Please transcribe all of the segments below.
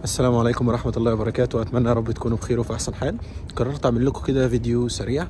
السلام عليكم ورحمة الله وبركاته أتمنى يا رب تكونوا بخير وفي أحسن حال قررت أعمل لكم كده فيديو سريع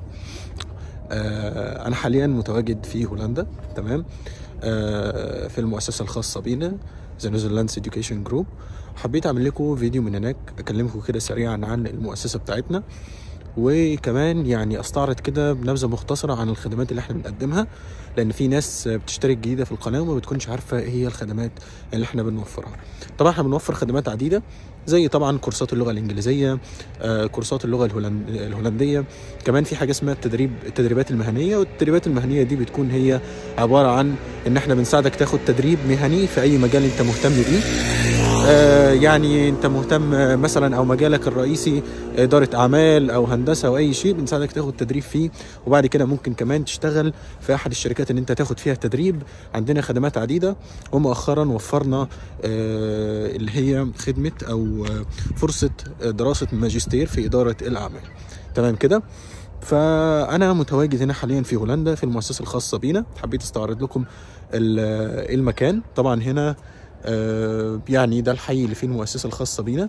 آه أنا حاليا متواجد في هولندا تمام آه في المؤسسة الخاصة بينا The Netherlands Education Group حبيت أعمل لكم فيديو من هناك أكلمكم كده سريعا عن المؤسسة بتاعتنا وكمان يعني استعرض كده بنبذه مختصره عن الخدمات اللي احنا بنقدمها لان في ناس بتشترك جديده في القناه وما بتكونش عارفه ايه هي الخدمات اللي احنا بنوفرها طبعا احنا بنوفر خدمات عديده زي طبعا كورسات اللغه الانجليزيه آه، كورسات اللغه الهولند... الهولنديه كمان في حاجه اسمها التدريب التدريبات المهنيه والتدريبات المهنيه دي بتكون هي عباره عن ان احنا بنساعدك تاخد تدريب مهني في اي مجال انت مهتم بيه آه، يعني انت مهتم آه، مثلا او مجالك الرئيسي اداره اعمال او هندسه او اي شيء بنساعدك تاخد تدريب فيه وبعد كده ممكن كمان تشتغل في احد الشركات اللي انت تاخد فيها تدريب عندنا خدمات عديده ومؤخرا وفرنا آه، اللي هي خدمه او آه، فرصه دراسه ماجستير في اداره الاعمال تمام كده فانا متواجد هنا حاليا في هولندا في المؤسسه الخاصه بينا حبيت استعرض لكم ال- المكان طبعا هنا آه، يعني ده الحي اللي فيه المؤسسه الخاصه بينا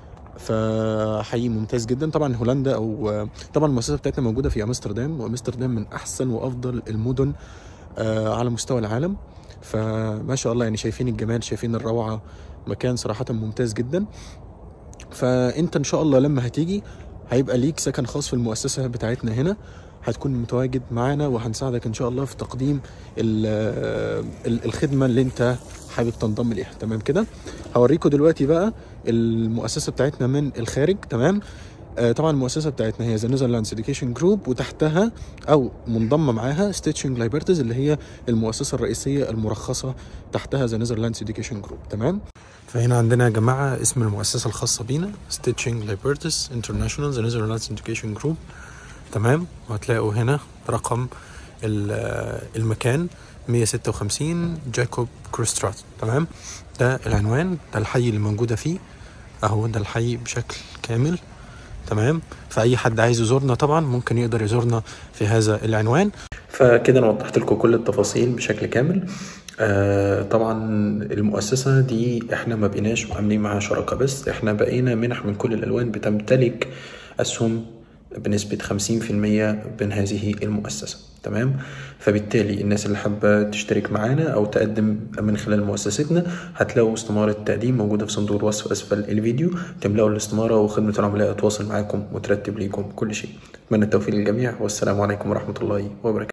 فحي ممتاز جدا طبعا هولندا او آه، طبعا المؤسسه بتاعتنا موجوده في امستردام وامستردام من احسن وافضل المدن آه، على مستوى العالم فما شاء الله يعني شايفين الجمال شايفين الروعه مكان صراحه ممتاز جدا فانت ان شاء الله لما هتيجي هيبقى ليك سكن خاص في المؤسسه بتاعتنا هنا هتكون متواجد معانا وهنساعدك ان شاء الله في تقديم ال- ال- الخدمه اللي انت حابب تنضم ليها تمام كده هوريكم دلوقتي بقى المؤسسه بتاعتنا من الخارج تمام آه، طبعا المؤسسه بتاعتنا هي ذا نيذرلاندز اديوكيشن جروب وتحتها او منضمه معاها ستيتشنج لايبرتيز اللي هي المؤسسه الرئيسيه المرخصه تحتها ذا نيذرلاندز اديوكيشن جروب تمام فهنا عندنا يا جماعه اسم المؤسسه الخاصه بينا ستيتشنج لايبرتيز انترناشونال ذا نيذرلاندز اديوكيشن جروب تمام وهتلاقوا هنا رقم ال- المكان 156 جاكوب كروسترات تمام ده العنوان ده الحي اللي موجوده فيه اهو ده الحي بشكل كامل تمام فاي حد عايز يزورنا طبعا ممكن يقدر يزورنا في هذا العنوان فكده انا وضحت لكم كل التفاصيل بشكل كامل آه طبعا المؤسسة دي احنا ما بقيناش عاملين معاها شراكة بس احنا بقينا منح من كل الالوان بتمتلك اسهم بنسبة 50% من هذه المؤسسة تمام فبالتالي الناس اللي حابة تشترك معانا أو تقدم من خلال مؤسستنا هتلاقوا استمارة تقديم موجودة في صندوق الوصف أسفل الفيديو تملأوا الاستمارة وخدمة العملاء تواصل معاكم وترتب ليكم كل شيء أتمنى التوفيق للجميع والسلام عليكم ورحمة الله وبركاته